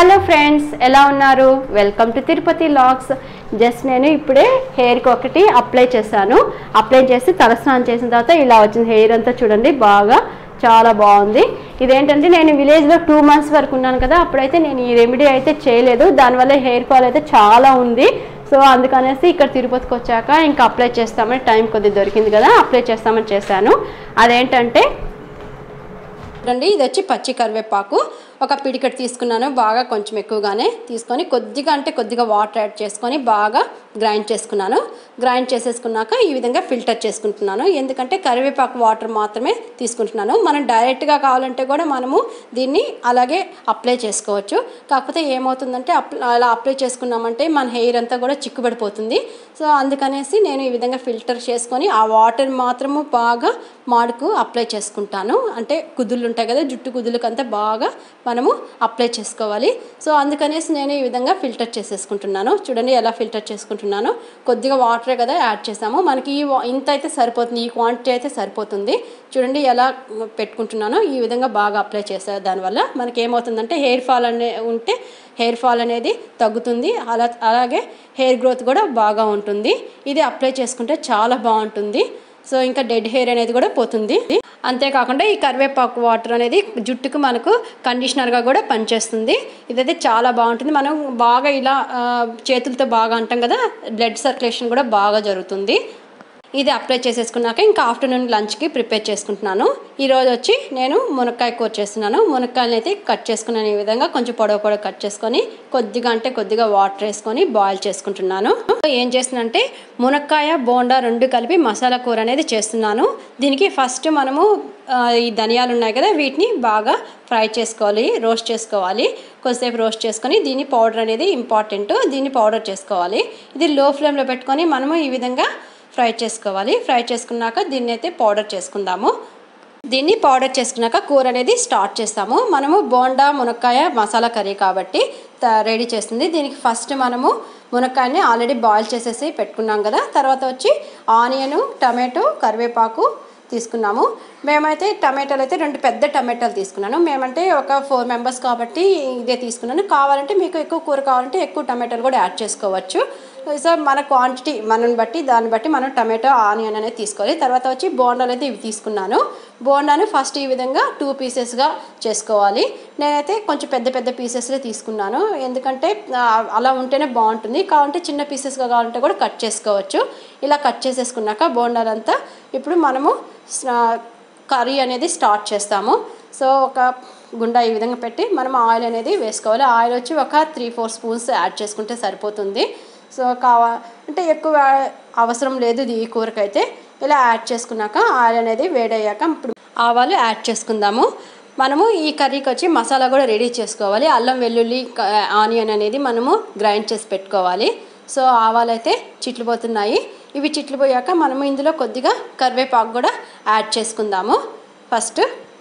hello friends ఎలా ఉన్నారు welcome to Tirupati logs just నేను ఇప్పుడే హెయిర్కి ఒకటి అప్లై చేశాను అప్లై చేసి తలస్నానం చేసిన తర్వాత ఇలా వచ్చింది హెయిర్ అంతా చూడండి బాగా చాలా బాగుంది ఇదేంటంటే నేను విలేజ్లో టూ మంత్స్ వరకు ఉన్నాను కదా అప్పుడైతే నేను ఈ రెమెడీ అయితే చేయలేదు దానివల్ల హెయిర్ ఫాల్ అయితే చాలా ఉంది సో అందుకనేసి ఇక్కడ తిరుపతికి వచ్చాక ఇంకా అప్లై చేస్తామని టైం కొద్దిగా దొరికింది కదా అప్లై చేస్తామని చేశాను అదేంటంటే చూడండి ఇది వచ్చి పచ్చి కరివేపాకు ఒక పిడికెట్ తీసుకున్నాను బాగా కొంచెం ఎక్కువగానే తీసుకొని కొద్దిగా అంటే కొద్దిగా వాటర్ యాడ్ చేసుకొని బాగా గ్రైండ్ చేసుకున్నాను గ్రైండ్ చేసేసుకున్నాక ఈ విధంగా ఫిల్టర్ చేసుకుంటున్నాను ఎందుకంటే కరివేపాకు వాటర్ మాత్రమే తీసుకుంటున్నాను మనం డైరెక్ట్గా కావాలంటే కూడా మనము దీన్ని అలాగే అప్లై చేసుకోవచ్చు కాకపోతే ఏమవుతుందంటే అప్ అలా అప్లై చేసుకున్నామంటే మన హెయిర్ అంతా కూడా చిక్కుబడిపోతుంది సో అందుకనేసి నేను ఈ విధంగా ఫిల్టర్ చేసుకొని ఆ వాటర్ మాత్రము బాగా మాడుకు అప్లై చేసుకుంటాను అంటే కుదుళ్ళు ఉంటాయి కదా జుట్టు కుదుళ్ళకి అంతా బాగా మనము అప్లై చేసుకోవాలి సో అందుకనేసి నేను ఈ విధంగా ఫిల్టర్ చేసేసుకుంటున్నాను చూడండి ఎలా ఫిల్టర్ చేసుకుంటున్నాను కొద్దిగా వాటరే కదా యాడ్ చేసాము మనకి ఈ వా- ఇంత అయితే సరిపోతుంది ఈ క్వాంటిటీ అయితే సరిపోతుంది చూడండి ఎలా పెట్టుకుంటున్నానో ఈ విధంగా బాగా అప్లై చేసే దానివల్ల మనకి ఏమవుతుందంటే హెయిర్ ఫాల్ అనే ఉంటే హెయిర్ ఫాల్ అనేది తగ్గుతుంది అలా అలాగే హెయిర్ గ్రోత్ కూడా బాగా ఉంటుంది ఇది అప్లై చేసుకుంటే చాలా బాగుంటుంది సో ఇంకా డెడ్ హెయిర్ అనేది కూడా పోతుంది అంతేకాకుండా ఈ కరివేపాకు వాటర్ అనేది జుట్టుకు మనకు కండిషనర్గా కూడా పనిచేస్తుంది ఇదైతే చాలా బాగుంటుంది మనం బాగా ఇలా ఆ, చేతులతో బాగా అంటాం కదా బ్లడ్ సర్క్యులేషన్ కూడా బాగా జరుగుతుంది ఇది అప్లై చేసేసుకున్నాక ఇంకా ఆఫ్టర్నూన్ లంచ్కి ప్రిపేర్ చేసుకుంటున్నాను ఈరోజు వచ్చి నేను మునక్కాయ కూర చేస్తున్నాను మునక్కాయలు అయితే కట్ చేసుకున్నాను ఈ విధంగా కొంచెం పొడవు పొడవు కట్ చేసుకొని కొద్దిగా అంటే కొద్దిగా వాటర్ వేసుకొని బాయిల్ చేసుకుంటున్నాను ఏం చేస్తున్నానంటే మునక్కాయ బోండా రెండు కలిపి మసాలా కూర అనేది చేస్తున్నాను దీనికి ఫస్ట్ మనము ఆ, ఈ ధనియాలు ఉన్నాయి కదా వీటిని బాగా ఫ్రై చేసుకోవాలి రోస్ట్ చేసుకోవాలి కొద్దిసేపు రోస్ట్ చేసుకొని దీని పౌడర్ అనేది ఇంపార్టెంట్ దీన్ని పౌడర్ చేసుకోవాలి ఇది లో ఫ్లేమ్లో పెట్టుకొని మనము ఈ విధంగా ఫ్రై చేసుకోవాలి ఫ్రై చేసుకున్నాక దీన్ని అయితే పౌడర్ చేసుకుందాము దీన్ని పౌడర్ చేసుకున్నాక కూర అనేది స్టార్ట్ చేస్తాము మనము బోండా మునక్కాయ మసాలా కర్రీ కాబట్టి త- రెడీ చేస్తుంది దీనికి ఫస్ట్ మనము మునక్కాయని ఆల్రెడీ బాయిల్ చేసేసి పెట్టుకున్నాం కదా తర్వాత వచ్చి ఆనియన్ టమాటో కరివేపాకు తీసుకున్నాము మేమైతే టమాటాలు అయితే రెండు పెద్ద టమాటాలు తీసుకున్నాను మేమంటే ఒక ఫోర్ మెంబర్స్ కాబట్టి ఇదే తీసుకున్నాను కావాలంటే మీకు ఎక్కువ కూర కావాలంటే ఎక్కువ టమాటాలు కూడా యాడ్ చేసుకోవచ్చు సో మన క్వాంటిటీ మనని బట్టి దాన్ని బట్టి మనం టమాటో ఆనియన్ అనేది తీసుకోవాలి తర్వాత వచ్చి బోండాలు అయితే ఇవి తీసుకున్నాను బోండాను ఫస్ట్ ఈ విధంగా టూ పీసెస్గా చేసుకోవాలి నేనైతే కొంచెం పెద్ద పెద్ద పీసెస్లే తీసుకున్నాను ఎందుకంటే ఆ, అలా ఉంటేనే బాగుంటుంది కావాలంటే చిన్న పీసెస్గా కావాలంటే కూడా కట్ చేసుకోవచ్చు ఇలా కట్ చేసేసుకున్నాక బోండాలంతా ఇప్పుడు మనము స్నా- కర్రీ అనేది స్టార్ట్ చేస్తాము సో ఒక గుండా ఈ విధంగా పెట్టి మనం ఆయిల్ అనేది వేసుకోవాలి ఆయిల్ వచ్చి ఒక త్రీ ఫోర్ స్పూన్స్ యాడ్ చేసుకుంటే సరిపోతుంది సో కావా అంటే ఎక్కువ అవసరం లేదు ఇది ఈ కూరకైతే ఇలా యాడ్ చేసుకున్నాక ఆయిల్ అనేది వేడయ్యాక ఇప్పుడు ఆవాలు యాడ్ చేసుకుందాము మనము ఈ కర్రీకి వచ్చి మసాలా కూడా రెడీ చేసుకోవాలి అల్లం వెల్లుల్లి క- ఆనియన్ అనేది మనము గ్రైండ్ చేసి పెట్టుకోవాలి సో ఆవాలు అయితే చిట్లిపోతున్నాయి ఇవి చిట్లిపోయాక మనము ఇందులో కొద్దిగా కరివేపాకు కూడా యాడ్ చేసుకుందాము ఫస్ట్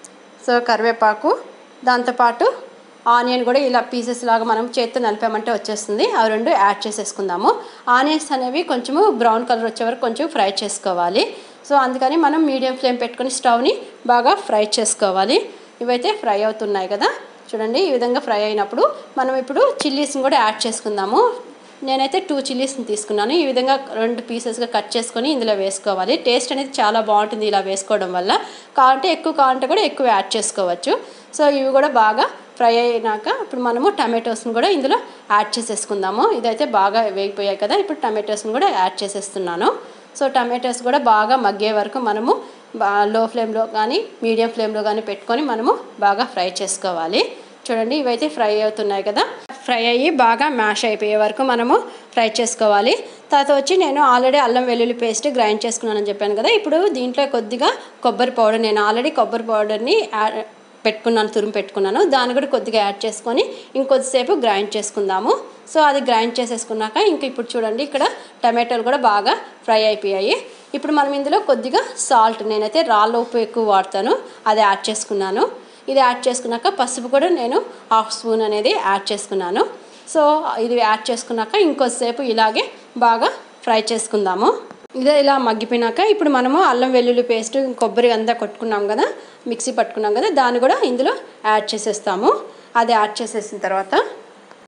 సో కరివేపాకు దాంతోపాటు ఆనియన్ కూడా ఇలా పీసెస్ లాగా మనం చేత్తో నలిపామంటే వచ్చేస్తుంది అవి రెండు యాడ్ చేసేసుకుందాము ఆనియన్స్ అనేవి కొంచెము బ్రౌన్ కలర్ వచ్చే వరకు కొంచెం ఫ్రై చేసుకోవాలి సో అందుకని మనం మీడియం ఫ్లేమ్ పెట్టుకొని స్టవ్ని బాగా ఫ్రై చేసుకోవాలి ఇవైతే ఫ్రై అవుతున్నాయి కదా చూడండి ఈ విధంగా ఫ్రై అయినప్పుడు మనం ఇప్పుడు చిల్లీస్ని కూడా యాడ్ చేసుకుందాము నేనైతే టూ చిల్లీస్ని తీసుకున్నాను ఈ విధంగా రెండు పీసెస్గా కట్ చేసుకొని ఇందులో వేసుకోవాలి టేస్ట్ అనేది చాలా బాగుంటుంది ఇలా వేసుకోవడం వల్ల కావాలంటే ఎక్కువ కావాలంటే కూడా ఎక్కువ యాడ్ చేసుకోవచ్చు సో ఇవి కూడా బాగా ఫ్రై అయినాక ఇప్పుడు మనము టమాటోస్ని కూడా ఇందులో యాడ్ చేసేసుకుందాము ఇదైతే బాగా వేగిపోయాయి కదా ఇప్పుడు టమాటోస్ని కూడా యాడ్ చేసేస్తున్నాను సో టమాటోస్ కూడా బాగా మగ్గే వరకు మనము బా లో ఫ్లేమ్లో కానీ మీడియం ఫ్లేమ్లో కానీ పెట్టుకొని మనము బాగా ఫ్రై చేసుకోవాలి చూడండి ఇవైతే ఫ్రై అవుతున్నాయి కదా ఫ్రై అయ్యి బాగా మ్యాష్ అయిపోయే వరకు మనము ఫ్రై చేసుకోవాలి తర్వాత వచ్చి నేను ఆల్రెడీ అల్లం వెల్లుల్లి పేస్ట్ గ్రైండ్ చేసుకున్నానని చెప్పాను కదా ఇప్పుడు దీంట్లో కొద్దిగా కొబ్బరి పౌడర్ నేను ఆల్రెడీ కొబ్బరి పౌడర్ని యాడ్ పెట్టుకున్నాను తురుము పెట్టుకున్నాను దాన్ని కూడా కొద్దిగా యాడ్ చేసుకొని ఇంకొద్దిసేపు గ్రైండ్ చేసుకుందాము సో అది గ్రైండ్ చేసేసుకున్నాక ఇంక ఇప్పుడు చూడండి ఇక్కడ టమాటోలు కూడా బాగా ఫ్రై అయిపోయాయి ఇప్పుడు మనం ఇందులో కొద్దిగా సాల్ట్ నేనైతే రాళ్ళ ఉప్పు ఎక్కువ వాడతాను అది యాడ్ చేసుకున్నాను ఇది యాడ్ చేసుకున్నాక పసుపు కూడా నేను హాఫ్ స్పూన్ అనేది యాడ్ చేసుకున్నాను సో ఇది యాడ్ చేసుకున్నాక ఇంకొద్దిసేపు ఇలాగే బాగా ఫ్రై చేసుకుందాము ఇదే ఇలా మగ్గిపోయినాక ఇప్పుడు మనము అల్లం వెల్లుల్లి పేస్ట్ కొబ్బరి అంతా కొట్టుకున్నాం కదా మిక్సీ పట్టుకున్నాం కదా దాన్ని కూడా ఇందులో యాడ్ చేసేస్తాము అది యాడ్ చేసేసిన తర్వాత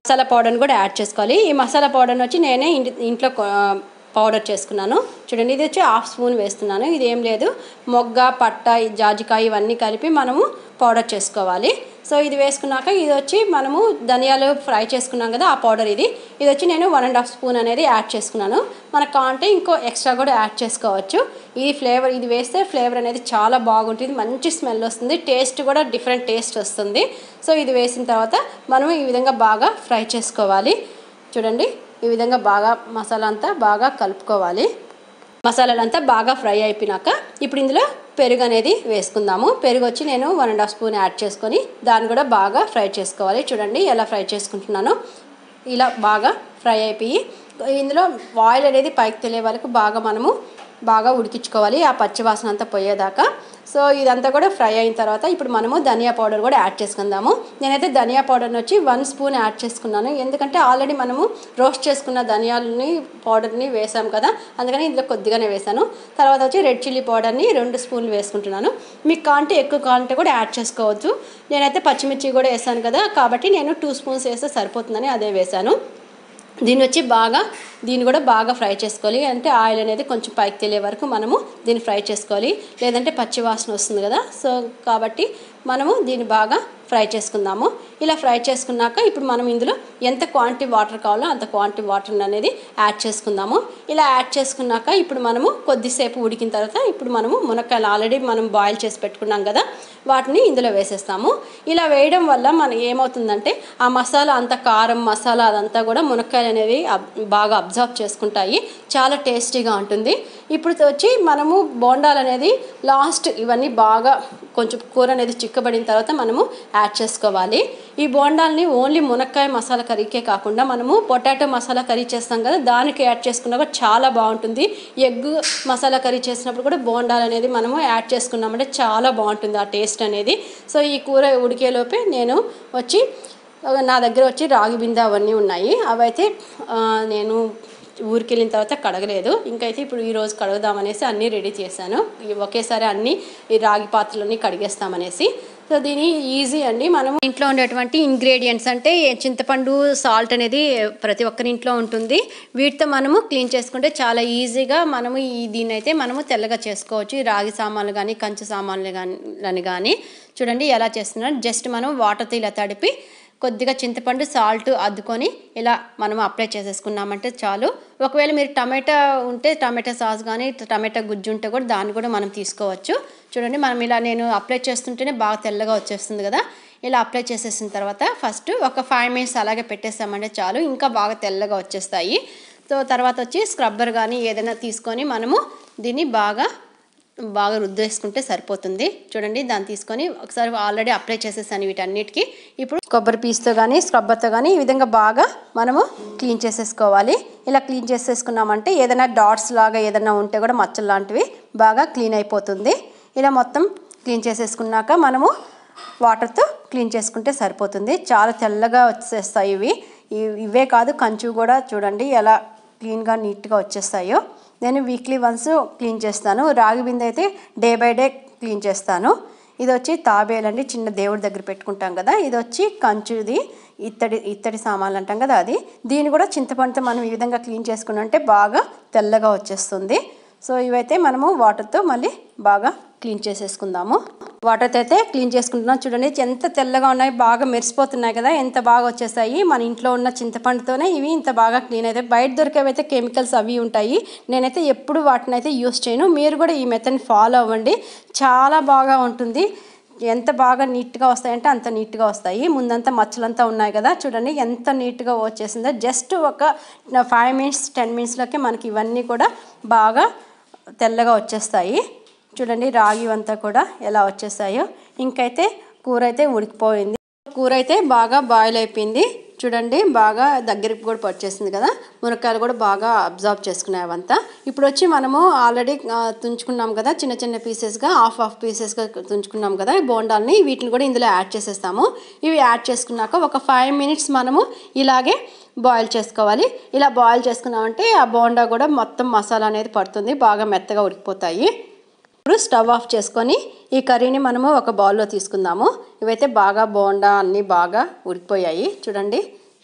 మసాలా పౌడర్ని కూడా యాడ్ చేసుకోవాలి ఈ మసాలా పౌడర్ని వచ్చి నేనే ఇంటి ఇంట్లో కొ- పౌడర్ చేసుకున్నాను చూడండి ఇది వచ్చి హాఫ్ స్పూన్ వేస్తున్నాను ఇది ఏం లేదు మొగ్గ పట్ట ఈ జాజికాయ ఇవన్నీ కలిపి మనము పౌడర్ చేసుకోవాలి సో ఇది వేసుకున్నాక ఇది వచ్చి మనము ధనియాలు ఫ్రై చేసుకున్నాం కదా ఆ పౌడర్ ఇది ఇది వచ్చి నేను వన్ అండ్ హాఫ్ స్పూన్ అనేది యాడ్ చేసుకున్నాను మనకు కావాలంటే ఇంకో ఎక్స్ట్రా కూడా యాడ్ చేసుకోవచ్చు ఈ ఫ్లేవర్ ఇది వేస్తే ఫ్లేవర్ అనేది చాలా బాగుంటుంది మంచి స్మెల్ వస్తుంది టేస్ట్ కూడా డిఫరెంట్ టేస్ట్ వస్తుంది సో ఇది వేసిన తర్వాత మనం ఈ విధంగా బాగా ఫ్రై చేసుకోవాలి చూడండి ఈ విధంగా బాగా మసాలా అంతా బాగా కలుపుకోవాలి మసాలాలంతా బాగా ఫ్రై అయిపోయినాక ఇప్పుడు ఇందులో పెరుగు అనేది వేసుకుందాము పెరుగు వచ్చి నేను one and half spoon add చేసుకొని దాన్ని కూడా బాగా ఫ్రై చేసుకోవాలి చూడండి ఎలా ఫ్రై చేసుకుంటున్నాను ఇలా బాగా ఫ్రై అయిపోయి ఇందులో ఆయిల్ అనేది పైకి తెలియ వరకు బాగా మనము బాగా ఉడికించుకోవాలి ఆ పచ్చి వాసన అంతా పోయేదాకా సో ఇదంతా కూడా ఫ్రై అయిన తర్వాత ఇప్పుడు మనము ధనియా పౌడర్ కూడా యాడ్ చేసుకుందాము నేనైతే ధనియా పౌడర్ని వచ్చి వన్ స్పూన్ యాడ్ చేసుకున్నాను ఎందుకంటే ఆల్రెడీ మనము రోస్ట్ చేసుకున్న ధనియాలని పౌడర్ని వేసాం కదా అందుకని ఇందులో కొద్దిగానే వేసాను తర్వాత వచ్చి రెడ్ చిల్లీ పౌడర్ని రెండు స్పూన్లు వేసుకుంటున్నాను మీకు కావాలంటే ఎక్కువ కావాలంటే కూడా యాడ్ చేసుకోవచ్చు నేనైతే పచ్చిమిర్చి కూడా వేసాను కదా కాబట్టి నేను టూ స్పూన్స్ వేస్తే సరిపోతుందని అదే వేసాను దీన్ని వచ్చి బాగా దీన్ని కూడా బాగా ఫ్రై చేసుకోవాలి అంటే ఆయిల్ అనేది కొంచెం పైకి తెలియ వరకు మనము దీన్ని ఫ్రై చేసుకోవాలి లేదంటే పచ్చి వాసన వస్తుంది కదా సో కాబట్టి మనము దీన్ని బాగా ఫ్రై చేసుకుందాము ఇలా ఫ్రై చేసుకున్నాక ఇప్పుడు మనం ఇందులో ఎంత క్వాంటిటీ వాటర్ కావాలో అంత క్వాంటిటీ వాటర్ అనేది యాడ్ చేసుకుందాము ఇలా యాడ్ చేసుకున్నాక ఇప్పుడు మనము కొద్దిసేపు ఉడికిన తర్వాత ఇప్పుడు మనము మునక్కాయలు ఆల్రెడీ మనం బాయిల్ చేసి పెట్టుకున్నాం కదా వాటిని ఇందులో వేసేస్తాము ఇలా వేయడం వల్ల మనకి ఏమవుతుందంటే ఆ మసాలా అంత కారం మసాలా అదంతా కూడా మునక్కాయలు అనేవి అబ్- బాగా అబ్జర్వ్ చేసుకుంటాయి చాలా టేస్టీగా ఉంటుంది ఇప్పుడు వచ్చి మనము బోండాలు అనేది లాస్ట్ ఇవన్నీ బాగా కొంచెం కూర అనేది చిక్కబడిన తర్వాత మనము యాడ్ చేసుకోవాలి ఈ బోండాల్ని ఓన్లీ మునక్కాయ మసాలా కర్రీకే కాకుండా మనము పొటాటో మసాలా కర్రీ చేస్తాం కదా దానికి యాడ్ చేసుకున్నా కూడా చాలా బాగుంటుంది ఎగ్ మసాలా కర్రీ చేసినప్పుడు కూడా బోండాలు అనేది మనము యాడ్ చేసుకున్నామంటే చాలా బాగుంటుంది ఆ టేస్ట్ అనేది సో ఈ కూర ఉడికేలోపే నేను వచ్చి నా దగ్గర వచ్చి రాగి బిందె అవన్నీ ఉన్నాయి అవైతే ఆ, నేను ఊరికి వెళ్ళిన తర్వాత కడగలేదు ఇంకైతే ఇప్పుడు ఈ రోజు కడుగుదామనేసి అన్నీ రెడీ చేశాను ఈ ఒకేసారి అన్నీ ఈ రాగి పాత్రలన్నీ కడిగేస్తామనేసి సో దీని ఈజీ అండి మనం ఇంట్లో ఉండేటువంటి ఇంగ్రీడియంట్స్ అంటే చింతపండు సాల్ట్ అనేది ప్రతి ఒక్కరి ఇంట్లో ఉంటుంది వీటితో మనము క్లీన్ చేసుకుంటే చాలా ఈజీగా మనము ఈ దీన్ని అయితే మనము తెల్లగా చేసుకోవచ్చు ఈ రాగి సామాన్లు కానీ కంచు సామాన్లు కానీ కానీ చూడండి ఎలా చేస్తున్నాను జస్ట్ మనం వాటర్తో ఇలా తడిపి కొద్దిగా చింతపండు సాల్ట్ అద్దుకొని ఇలా మనం అప్లై చేసేసుకున్నామంటే చాలు ఒకవేళ మీరు టమాటా ఉంటే టమాటా సాస్ కానీ టమాటా గుజ్జు ఉంటే కూడా దాన్ని కూడా మనం తీసుకోవచ్చు చూడండి మనం ఇలా నేను అప్లై చేస్తుంటేనే బాగా తెల్లగా వచ్చేస్తుంది కదా ఇలా అప్లై చేసేసిన తర్వాత ఫస్ట్ ఒక ఫైవ్ మినిట్స్ అలాగే పెట్టేస్తామంటే చాలు ఇంకా బాగా తెల్లగా వచ్చేస్తాయి సో తర్వాత వచ్చి స్క్రబ్బర్ కానీ ఏదైనా తీసుకొని మనము దీన్ని బాగా బాగా రుద్దేసుకుంటే సరిపోతుంది చూడండి దాన్ని తీసుకొని ఒకసారి ఆల్రెడీ అప్లై చేసేసాను వీటన్నిటికీ ఇప్పుడు కొబ్బరి పీస్తో కానీ స్క్రబ్బర్తో కానీ ఈ విధంగా బాగా మనము క్లీన్ చేసేసుకోవాలి ఇలా క్లీన్ చేసేసుకున్నామంటే ఏదైనా డాట్స్ లాగా ఏదైనా ఉంటే కూడా మచ్చలు లాంటివి బాగా క్లీన్ అయిపోతుంది ఇలా మొత్తం క్లీన్ చేసేసుకున్నాక మనము వాటర్తో క్లీన్ చేసుకుంటే సరిపోతుంది చాలా తెల్లగా వచ్చేస్తాయి ఇవి ఇవి- ఇవే కాదు కంచు కూడా చూడండి ఎలా క్లీన్గా నీట్గా వచ్చేస్తాయో నేను వీక్లీ వన్స్ క్లీన్ చేస్తాను రాగి బిందె అయితే డే బై డే క్లీన్ చేస్తాను ఇది వచ్చి తాబేలండి చిన్న దేవుడి దగ్గర పెట్టుకుంటాం కదా ఇది వచ్చి కంచుది ఇత్తడి ఇత్తడి సామాన్లు అంటాం కదా అది దీన్ని కూడా చింతపండుతో మనం ఈ విధంగా క్లీన్ చేసుకున్నంటే బాగా తెల్లగా వచ్చేస్తుంది సో ఇవైతే మనము వాటర్తో మళ్ళీ బాగా క్లీన్ చేసేసుకుందాము వాటర్తో అయితే క్లీన్ చేసుకుంటున్నాం చూడండి ఎంత తెల్లగా ఉన్నాయి బాగా మెరిసిపోతున్నాయి కదా ఎంత బాగా వచ్చేసాయి మన ఇంట్లో ఉన్న చింతపండుతోనే ఇవి ఇంత బాగా క్లీన్ అయితే బయట దొరికేవైతే కెమికల్స్ అవి ఉంటాయి నేనైతే ఎప్పుడు వాటిని అయితే యూస్ చేయను మీరు కూడా ఈ మెథడ్ని ఫాలో అవ్వండి చాలా బాగా ఉంటుంది ఎంత బాగా నీట్గా వస్తాయంటే అంత నీట్గా వస్తాయి ముందంతా మచ్చలంతా ఉన్నాయి కదా చూడండి ఎంత నీట్గా వచ్చేసిందో జస్ట్ ఒక ఫైవ్ మినిట్స్ టెన్ మినిట్స్లోకి మనకి ఇవన్నీ కూడా బాగా తెల్లగా వచ్చేస్తాయి చూడండి రాగి అంతా కూడా ఎలా వచ్చేస్తాయో ఇంకైతే కూర అయితే ఉడికిపోయింది కూర అయితే బాగా బాయిల్ అయిపోయింది చూడండి బాగా దగ్గరికి కూడా పచ్చేసింది కదా మునక్కాయలు కూడా బాగా అబ్జర్వ్ చేసుకున్నాయి అవంతా ఇప్పుడు వచ్చి మనము ఆల్రెడీ ఆ, తుంచుకున్నాం కదా చిన్న చిన్న పీసెస్గా హాఫ్ హాఫ్ పీసెస్గా తుంచుకున్నాం కదా ఈ బోండాల్ని వీటిని కూడా ఇందులో యాడ్ చేసేస్తాము ఇవి యాడ్ చేసుకున్నాక ఒక ఫైవ్ మినిట్స్ మనము ఇలాగే బాయిల్ చేసుకోవాలి ఇలా బాయిల్ చేసుకున్నామంటే ఆ బోండా కూడా మొత్తం మసాలా అనేది పడుతుంది బాగా మెత్తగా ఉడికిపోతాయి ఇప్పుడు స్టవ్ ఆఫ్ చేసుకొని ఈ కర్రీని మనము ఒక బౌల్లో తీసుకుందాము ఇవైతే బాగా బోండా అన్నీ బాగా ఉడికిపోయాయి చూడండి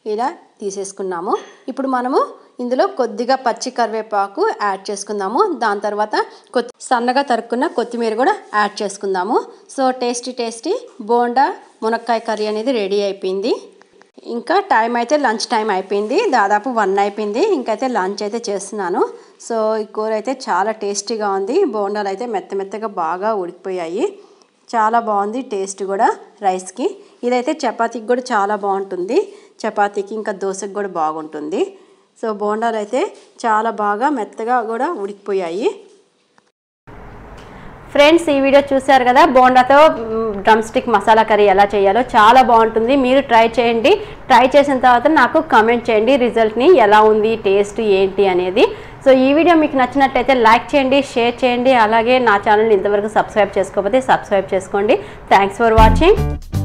ఇలా తీసేసుకున్నాము ఇప్పుడు మనము ఇందులో కొద్దిగా పచ్చి కరివేపాకు యాడ్ చేసుకుందాము దాని తర్వాత కొత్తి సన్నగా తరుక్కున్న కొత్తిమీర కూడా యాడ్ చేసుకుందాము సో టేస్టీ టేస్టీ బోండా మునక్కాయ కర్రీ అనేది రెడీ అయిపోయింది ఇంకా టైం అయితే లంచ్ టైం అయిపోయింది దాదాపు వన్ అయిపోయింది ఇంకైతే లంచ్ అయితే చేస్తున్నాను సో ఈ కూర అయితే చాలా టేస్టీగా ఉంది బోండాలు అయితే మెత్త మెత్తగా బాగా ఉడికిపోయాయి చాలా బాగుంది టేస్ట్ కూడా రైస్కి ఇదైతే చపాతీకి కూడా చాలా బాగుంటుంది చపాతీకి ఇంకా దోశకి కూడా బాగుంటుంది సో బోండాలు అయితే చాలా బాగా మెత్తగా కూడా ఉడికిపోయాయి ఫ్రెండ్స్ ఈ వీడియో చూశారు కదా బోండాతో డ్రమ్ స్టిక్ మసాలా కర్రీ ఎలా చేయాలో చాలా బాగుంటుంది మీరు ట్రై చేయండి ట్రై చేసిన తర్వాత నాకు కమెంట్ చేయండి రిజల్ట్ని ఎలా ఉంది టేస్ట్ ఏంటి అనేది సో ఈ వీడియో మీకు నచ్చినట్లయితే లైక్ చేయండి షేర్ చేయండి అలాగే నా ఛానల్ని ఇంతవరకు సబ్స్క్రైబ్ చేసుకోకపోతే సబ్స్క్రైబ్ చేసుకోండి థ్యాంక్స్ ఫర్ వాచింగ్